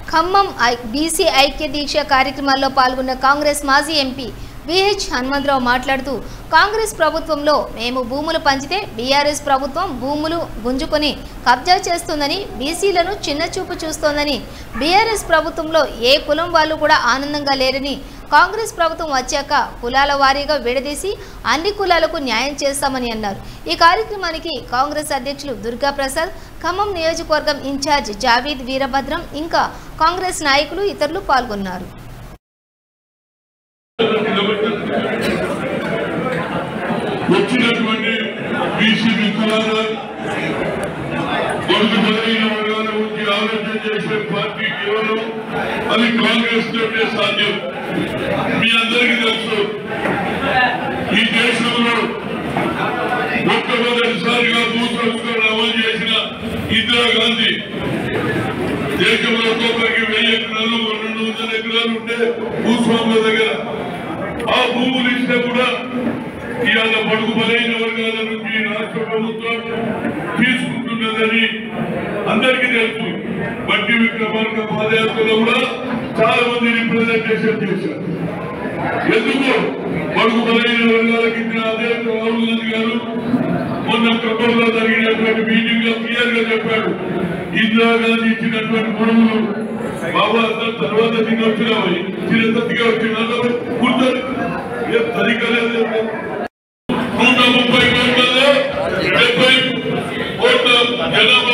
Khammam I- BC ఐక్య దీక్ష కార్యక్రమాల్లో పాల్గొన్న కాంగ్రెస్ మాజీ ఎంపీ విహెచ్ హనుమంతరావు మాట్లాడుతూ కాంగ్రెస్ ప్రభుత్వంలో మేము భూములు పంచితే బీఆర్ఎస్ ప్రభుత్వం భూములు గుంజుకొని కబ్జా చేస్తుందని బీసీలను చిన్నచూపు చూస్తోందని బీఆర్ఎస్ ప్రభుత్వంలో ఏ కులం వాళ్ళు కూడా ఆనందంగా లేరని కాంగ్రెస్ ప్రభుత్వం వచ్చాక కులాల వారీగా విడదీసి అన్ని కులాలకు న్యాయం చేస్తామని అన్నారు ఈ కార్యక్రమానికి కాంగ్రెస్ అధ్యక్షులు దుర్గా ప్రసాద్ ఖమ్మం నియోజకవర్గం ఇన్ఛార్జ్ జావీద్ వీరభద్రం ఇంకా కాంగ్రెస్ నాయకులు ఇతరులు పాల్గొన్నారు వచ్చినటువంటి బీసీ మిత్రులారా కొడుకు బలహీన వర్గాల గురించి ఆలోచన చేసే పార్టీ కేవలం అది కాంగ్రెస్ తోటే సాధ్యం మీ అందరికీ తెలుసు ఈ దేశంలో మొట్టమొదటిసారిగా భూ సంస్కరణ అమలు చేసిన ఇందిరాగాంధీ దేశంలో ఒక్కొక్కరికి వెయ్యి ఎకరాలు రెండు వందల ఎకరాలు ఉంటే భూస్వాముల దగ్గర ఆ భూములు ఇస్తే కూడా ఇవాళ బడుగు బలైన వర్గాల నుంచి రాష్ట్ర ప్రభుత్వం తీసుకుంటున్నదని అందరికీ తెలుసు బట్టి విక్రమార్క పాదయాత్రలో కూడా చాలా మంది రిప్రజెంటేషన్ చేశారు ఎందుకు బడుగు బలైన వర్గాలకు ఇచ్చిన అదే రాహుల్ గాంధీ గారు మొన్న ఖమ్మంలో జరిగినటువంటి మీటింగ్ లో క్లియర్ గా చెప్పాడు ఇందిరాగాంధీ ఇచ్చినటువంటి గొడవలు బాబా అందరు తర్వాత తినొచ్చినా చిరసతిగా వచ్చిన కూర్చొని ఏం సరిగ్గా లేదు నూట ముప్పై కోట్లలో డెబ్బై కోట్ల జనాభా